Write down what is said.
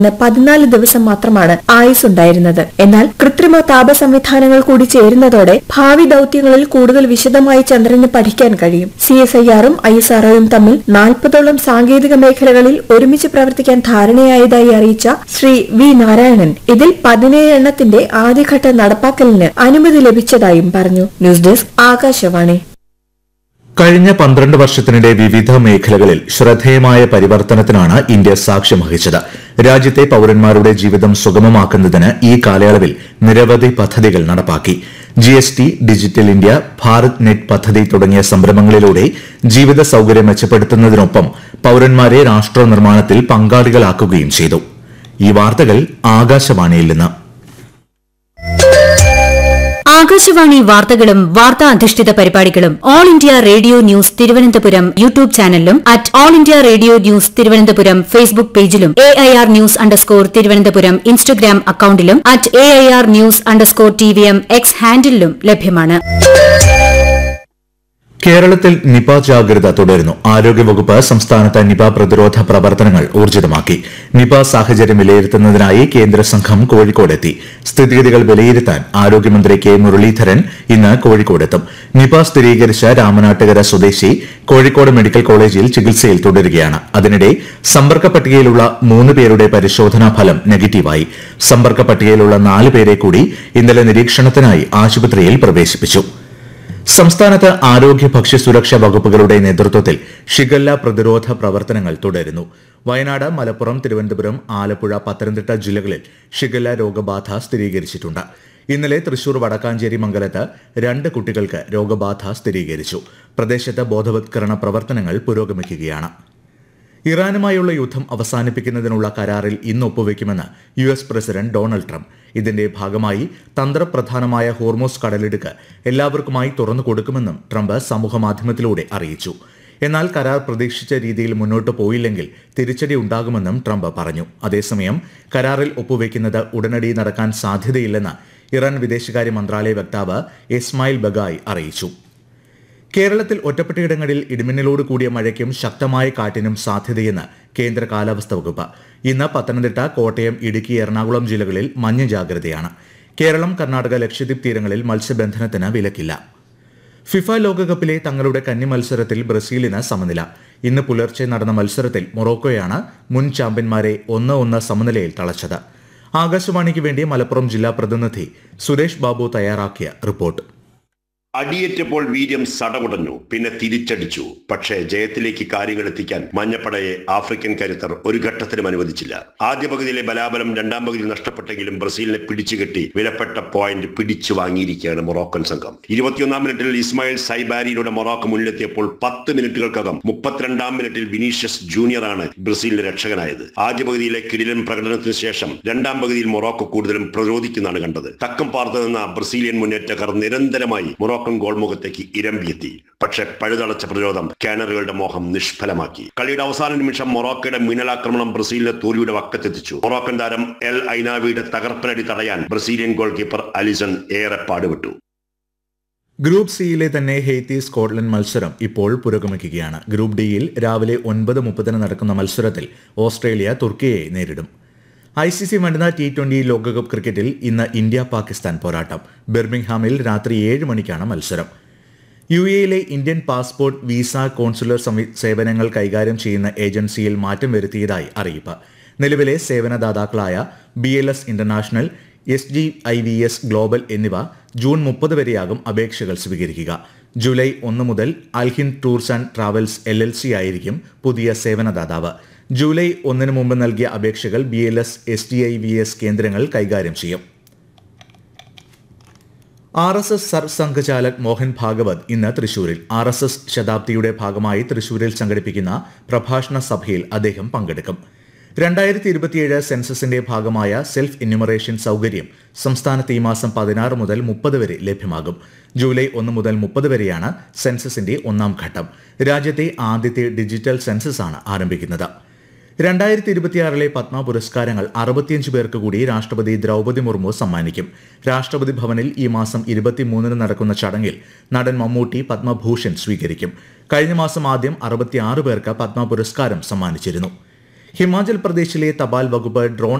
പതിനാല് ദിവസം മാത്രമാണ് ആയുസ് ഉണ്ടായിരുന്നത് എന്നാൽ കൃത്രിമ താപ സംവിധാനങ്ങൾ കൂടി ചേരുന്നതോടെ ഭാവി ദൌത്യങ്ങളിൽ കൂടുതൽ വിശദമായി ചന്ദ്രന് പഠിക്കാൻ കഴിയും സി എസ് ഐ ആറും ഐ എസ് ആർഒയും തമ്മിൽ നാൽപ്പതോളം സാങ്കേതിക മേഖലകളിൽ ഒരുമിച്ച് പ്രവർത്തിക്കാൻ ധാരണയായതായി അറിയിച്ച ശ്രീ വി നാരായണൻ ഇതിൽ പതിനേഴ് എണ്ണത്തിന്റെ ആദ്യഘട്ട നടപ്പാക്കലിന് അനുമതി ലഭിച്ചതായും പറഞ്ഞു ന്യൂസ് ഡെസ്ക് ആകാശവാണി കഴിഞ്ഞ പന്ത്രണ്ട് വർഷത്തിനിടെ വിവിധ മേഖലകളിൽ ശ്രദ്ധേയമായ പരിവർത്തനത്തിനാണ് ഇന്ത്യ സാക്ഷ്യം വഹിച്ചത് രാജ്യത്തെ പൌരന്മാരുടെ ജീവിതം സുഗമമാക്കുന്നതിന് ഈ കാലയളവിൽ നിരവധി പദ്ധതികൾ നടപ്പാക്കി G S T digital India Bharat net പദ്ധതി തുടങ്ങിയ സംരംഭങ്ങളിലൂടെ ജീവിത സൌകര്യം മെച്ചപ്പെടുത്തുന്നതിനൊപ്പം പൌരന്മാരെ രാഷ്ട്ര നിർമ്മാണത്തിൽ പങ്കാളികളാക്കുകയും ചെയ്തു ഈ വാർത്തകൾ ആകാശവാണിയിൽ നിന്ന് ആകാശവാണി വാർത്തകളും വാർത്താ അധിഷ്ഠിത പരിപാടികളും all India radio news Thiruvananthapuram YouTube ചാനലിലും at all India radio news Thiruvananthapuram Facebook പേജിലും A I R news underscore Thiruvananthapuram Instagram അക്കൌണ്ടിലും at A I R news underscore T V M X ഹാൻഡിലും ലഭ്യമാണ് കേരളത്തിൽ നിപ ജാഗ്രത തുടരുന്നു ആരോഗ്യവകുപ്പ് സംസ്ഥാനത്ത് നിപ പ്രതിരോധ പ്രവർത്തനങ്ങൾ ഊർജിതമാക്കി നിപ സാഹചര്യം വിലയിരുത്തുന്നതിനായി കേന്ദ്ര സംഘം കോഴിക്കോടെത്തി സ്ഥിതിഗതികൾ വിലയിരുത്താൻ ആരോഗ്യമന്ത്രി കെ മുരളീധരൻ ഇന്ന് കോഴിക്കോടെത്തും നിപ സ്ഥിരീകരിച്ച രാമനാട്ടുകര സ്വദേശി കോഴിക്കോട് മെഡിക്കൽ കോളേജിൽ ചികിത്സയിൽ തുടരുകയാണ് അതിനിടെ സമ്പർക്ക പട്ടികയിലുള്ള മൂന്ന് പേരുടെ പരിശോധനാ ഫലം നെഗറ്റീവായി സമ്പർക്ക പട്ടികയിലുള്ള നാല് പേരെ കൂടി ഇന്നലെ നിരീക്ഷണത്തിനായി ആശുപത്രിയിൽ പ്രവേശിപ്പിച്ചു സംസ്ഥാനത്ത് ആരോഗ്യ ഭക്ഷ്യസുരക്ഷാ വകുപ്പുകളുടെ നേതൃത്വത്തിൽ ഷിഗല്ല പ്രതിരോധ പ്രവർത്തനങ്ങൾ തുടരുന്നു വയനാട് മലപ്പുറം തിരുവനന്തപുരം ആലപ്പുഴ പത്തനംതിട്ട ജില്ലകളിൽ ഷിഗല്ല രോഗബാധ സ്ഥിരീകരിച്ചിട്ടുണ്ട് ഇന്നലെ തൃശൂർ വടക്കാഞ്ചേരി മംഗലത്ത് രണ്ട് കുട്ടികൾക്ക് രോഗബാധ സ്ഥിരീകരിച്ചു പ്രദേശത്ത് ബോധവത്കരണ പ്രവർത്തനങ്ങൾ പുരോഗമിക്കുകയാണ് ഇറാനുമായുള്ള യുദ്ധം അവസാനിപ്പിക്കുന്നതിനുള്ള കരാറിൽ ഇന്ന് ഒപ്പുവെക്കുമെന്ന് U S president Donald Trump ഇതിന്റെ ഭാഗമായി തന്ത്രപ്രധാനമായ ഹോർമോസ് കടലിടുക്ക് എല്ലാവർക്കുമായി തുറന്നു കൊടുക്കുമെന്നും ട്രംപ് സമൂഹമാധ്യമത്തിലൂടെ അറിയിച്ചു എന്നാൽ കരാർ പ്രതീക്ഷിച്ച രീതിയിൽ മുന്നോട്ട് പോയില്ലെങ്കിൽ തിരിച്ചടി ഉണ്ടാകുമെന്നും ട്രംപ് പറഞ്ഞു അതേസമയം കരാറിൽ ഒപ്പുവെക്കുന്നത് ഉടനടി നടക്കാൻ സാധ്യതയില്ലെന്ന് ഇറാൻ വിദേശകാര്യ മന്ത്രാലയ വക്താവ് ഇസ്മായിൽ ബഗായ് അറിയിച്ചു കേരളത്തിൽ ഒറ്റപ്പെട്ടയിടങ്ങളിൽ ഇടിമിന്നലോട് കൂടിയ മഴയ്ക്കും ശക്തമായ കാറ്റിനും സാധ്യതയെന്ന് കേന്ദ്ര കാലാവസ്ഥാ വകുപ്പ് ഇന്ന് പത്തനംതിട്ട കോട്ടയം ഇടുക്കി എറണാകുളം ജില്ലകളിൽ മഞ്ഞ ജാഗ്രതയാണ് കേരളം കർണാടക ലക്ഷദ്വീപ് തീരങ്ങളിൽ മത്സ്യബന്ധനത്തിന് വിലക്കില്ല ഫിഫ ലോകകപ്പിലെ തങ്ങളുടെ കന്നി മത്സരത്തിൽ ബ്രസീലിന് സമനില ഇന്ന് പുലർച്ചെ നടന്ന മത്സരത്തിൽ മൊറോക്കോയാണ് മുൻ ചാമ്പ്യന്മാരെ ഒന്ന് ഒന്ന് സമനിലയിൽ തളച്ചത് ആകാശവാണിക്ക് വേണ്ടി മലപ്പുറം ജില്ലാ പ്രതിനിധി സുരേഷ് ബാബു തയ്യാറാക്കിയ റിപ്പോർട്ട് അടിയേറ്റപ്പോൾ വീര്യം സടകുടഞ്ഞു പിന്നെ തിരിച്ചടിച്ചു പക്ഷേ ജയത്തിലേക്ക് കാര്യങ്ങൾ എത്തിക്കാൻ മഞ്ഞപ്പടയെ ആഫ്രിക്കൻ കരുത്തർ ഒരു ഘട്ടത്തിലും അനുവദിച്ചില്ല ആദ്യ പകുതിയിലെ ബലാബലം രണ്ടാം പകുതി നഷ്ടപ്പെട്ടെങ്കിലും ബ്രസീലിനെ പിടിച്ചുകെട്ടി വിലപ്പെട്ട പോയിന്റ് പിടിച്ചു വാങ്ങിയിരിക്കുകയാണ് മൊറോക്കൻ സംഘം ഇരുപത്തിയൊന്നാം മിനിറ്റിൽ ഇസ്മായിൽ സൈബാരിയിലൂടെ മൊറോക്കോ മുന്നിലെത്തിയപ്പോൾ പത്ത് മിനിറ്റുകൾക്കകം മുപ്പത്തിരണ്ടാം മിനിറ്റിൽ വിനീഷ്യസ് ജൂനിയറാണ് ബ്രസീലിന്റെ രക്ഷകനായത് ആദ്യ പകുതിയിലെ കിടിലൻ പ്രകടനത്തിന് ശേഷം രണ്ടാം പകുതിയിൽ മൊറോക്കോ കൂടുതലും പ്രതിരോധിക്കുന്നതാണ് കണ്ടത് തക്കം പാർത്ത് നിന്ന ബ്രസീലിയൻ മുന്നേറ്റക്കാർ നിരന്തരമായി മൊറോക്കൻ ഗോൾ മുഖത്തേക്ക് ഇരമ്പിയെത്തി പക്ഷെ പഴുതടച്ച പ്രതിരോധം കാനറുകളുടെ മോഹം നിഷ്ഫലമാക്കി കളിയുടെ അവസാന നിമിഷം മൊറോക്കയുടെ മിന്നലാക്രമണം ബ്രസീലിനെ തോൽവിയുടെ വക്കത്തെത്തിച്ചു മൊറോക്കൻ താരം എൽ ഐനാവിയുടെ തകർപ്പനടി തടയാൻ ബ്രസീലിയൻ ഗോൾ കീപ്പർ അലിസൺ ഏറെ പാടുപെട്ടു ഗ്രൂപ്പ് സിയിലെ തന്നെ ഹെയ്ത്തി സ്കോട്ട്ലൻഡ് മത്സരം ഇപ്പോൾ പുരോഗമിക്കുകയാണ് ഗ്രൂപ്പ് ഡിയിൽ രാവിലെ ഒൻപത് മുപ്പതിന് നടക്കുന്ന മത്സരത്തിൽ ഓസ്ട്രേലിയ തുർക്കിയെ നേരിടും ഐ സി സി വനിതാ ടി ട്വന്റി ലോകകപ്പ് ക്രിക്കറ്റിൽ ഇന്ന് ഇന്ത്യ പാകിസ്ഥാൻ പോരാട്ടം ബെർമിംഗ്ഹാമിൽ രാത്രി ഏഴ് മണിക്കാണ് മത്സരം യു എയിലെ ഇന്ത്യൻ പാസ്പോർട്ട് വിസ കോൺസുലർ സംവി- സേവനങ്ങൾ കൈകാര്യം ചെയ്യുന്ന ഏജൻസിയിൽ മാറ്റം വരുത്തിയതായി അറിയിപ്പ് നിലവിലെ സേവനദാതാക്കളായ B L S international S G I V S global എന്നിവ ജൂൺ മുപ്പത് വരെയാകും അപേക്ഷകൾ സ്വീകരിക്കുക ജൂലൈ ഒന്ന് മുതൽ Alhind tours and travels L L C ആയിരിക്കും പുതിയ സേവനദാതാവ് ജൂലൈ ഒന്നിന് മുമ്പ് നൽകിയ അപേക്ഷകൾ B L S S D I V S കേന്ദ്രങ്ങൾ കൈകാര്യം ചെയ്യും R S S Sarsanghchalak Mohan Bhagwat ഇന്ന് തൃശൂരിൽ ആർ എസ് എസ് ശതാബ്ദിയുടെ ഭാഗമായി തൃശൂരിൽ സംഘടിപ്പിക്കുന്ന പ്രഭാഷണ സഭയിൽ അദ്ദേഹം പങ്കെടുക്കും രണ്ടായിരത്തി ഇരുപത്തിയേഴ് സെൻസസിന്റെ ഭാഗമായ സെൽഫ് എന്യൂമറേഷൻ സൗകര്യം സംസ്ഥാനത്ത് ഈ മാസം പതിനാറ് മുതൽ മുപ്പത് വരെ ലഭ്യമാകും ജൂലൈ ഒന്ന് മുതൽ മുപ്പത് വരെയാണ് സെൻസസിന്റെ ഒന്നാം ഘട്ടം രാജ്യത്തെ ആദ്യത്തെ ഡിജിറ്റൽ സെൻസസാണ് ആരംഭിക്കുന്നത് രണ്ടായിരത്തി ഇരുപത്തിയാറിലെ പത്മ പുരസ്കാരങ്ങൾ അറുപത്തിയഞ്ച് പേർക്ക് കൂടി രാഷ്ട്രപതി ദ്രൗപദി മുർമു സമ്മാനിക്കും രാഷ്ട്രപതി ഭവനിൽ ഈ മാസം ഇരുപത്തിമൂന്നിന് നടക്കുന്ന ചടങ്ങിൽ നടൻ മമ്മൂട്ടി പത്മഭൂഷൺ സ്വീകരിക്കും കഴിഞ്ഞ മാസം ആദ്യം അറുപത്തിയാറ് പേർക്ക് പത്മ പുരസ്കാരം സമ്മാനിച്ചിരുന്നു ഹിമാചൽ പ്രദേശിലെ തപാൽ വകുപ്പ് ഡ്രോൺ